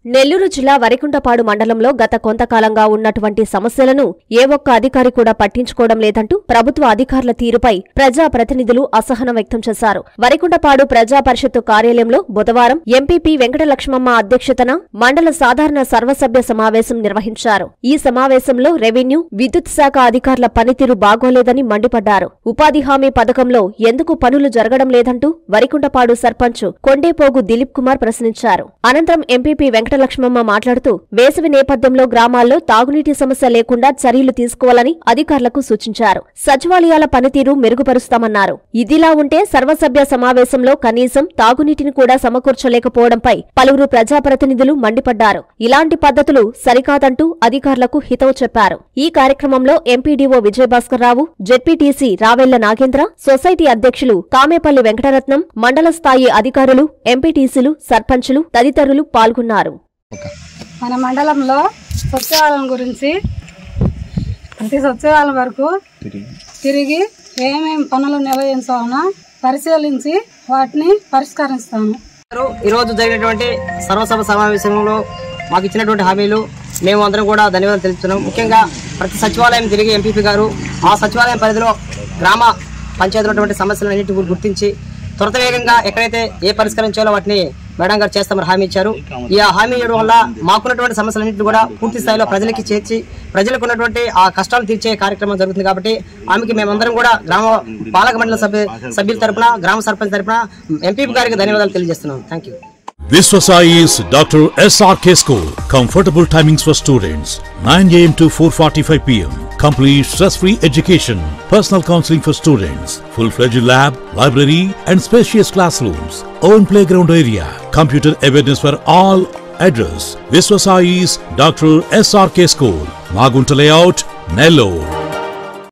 నెల్లూరు జిల్లా వరికుంటపాడు మండలంలో గత కొంతకాలంగా ఉన్నటువంటి సమస్యలను ఏ ఒక్క అధికారి కూడా పట్టించుకోవడం లేదంటూ ప్రభుత్వ అధికారుల తీరుపై ప్రజా ప్రతినిధులు అసహనం వ్యక్తం చేశారు వరికుంటపాడు ప్రజా పరిషత్తు కార్యాలయంలో బుధవారం ఎంపీపీ వెంకటలక్ష్మమ్మ అధ్యక్షతన మండల సాధారణ సర్వసభ్య సమావేశం నిర్వహించారు ఈ సమావేశంలో రెవెన్యూ విద్యుత్ శాఖ అధికారుల పనితీరు బాగోలేదని మండిపడ్డారు ఉపాధి హామీ పథకంలో ఎందుకు పనులు జరగడం లేదంటూ వరికుంటపాడు సర్పంచ్ కొండేపోగు దిలీప్ కుమార్ ప్రశ్నించారు అనంతరం ఎంపీపీ వెంకటలక్ష్మమ్మ మాట్లాడుతూ వేసవి నేపథ్యంలో గ్రామాల్లో తాగునీటి సమస్య లేకుండా చర్యలు తీసుకోవాలని అధికారులకు సూచించారు సచివాలయాల పనితీరు మెరుగుపరుస్తామన్నారు ఇదిలా ఉంటే సర్వసభ్య సమావేశంలో కనీసం తాగునీటిని కూడా సమకూర్చలేకపోవడంపై పలువురు ప్రజాప్రతినిధులు మండిపడ్డారు ఇలాంటి పద్ధతులు సరికాదంటూ అధికారులకు హితవు చెప్పారు ఈ కార్యక్రమంలో MPDO Vijayabhaskar Rao ZPTC Ravella Nagendra society అధ్యక్షులు కామేపల్లి వెంకటరత్నం మండల స్థాయి అధికారులు ఎంపీటీసీలు సర్పంచులు తదితరులు పాల్గొన్నారు మన మండలంలో సచివాలయం గురించి ప్రతి సచివాలయం వరకు తిరిగి ఏమేమి పనులు నిర్వహించాలనో పరిశీలించి వాటిని పరిష్కరిస్తాము గారు ఈరోజు జరిగినటువంటి సర్వసభ సమావేశంలో మాకు ఇచ్చినటువంటి హామీలు మేము అందరం కూడా ధన్యవాదాలు తెలుపుతున్నాం ముఖ్యంగా ప్రతి సచివాలయం తిరిగి ఎంపీపీ గారు ఆ సచివాలయం పరిధిలో గ్రామ పంచాయతీలో ఉన్నటువంటి సమస్యలన్నింటి గురి- గుర్తించి త్వరితవేగంగా ఎక్కడైతే ఏ పరిష్కరించాలో వాటిని మేడం గారు చేస్తామని హామీ ఇచ్చారు ఈ ఆ హామీ ఇవ్వడం వల్ల మాకున్నటువంటి సమస్యలన్నింటినీ కూడా పూర్తి స్థాయిలో ప్రజలకి చేర్చి ప్రజలకు ఉన్నటువంటి ఆ కష్టాలు తీర్చే కార్యక్రమం జరుగుతుంది కాబట్టి ఆమెకి మేమందరం కూడా గ్రామ పాలక మండలి సభ్యు సభ్యుల తరపున గ్రామ సర్పంచ్ తరపున ఎంపీపీ గారికి ధన్యవాదాలు తెలియజేస్తున్నాం thank you Viswasai is Dr. SRK School. Comfortable timings for students 9 am to 4:45 pm. Complete stress-free education. Personal counseling for students. Full-fledged lab, library, and spacious classrooms. Own playground area. Computer awareness for all. Address: Viswasai's Dr. SRK School. Magunta Layout, Nellore.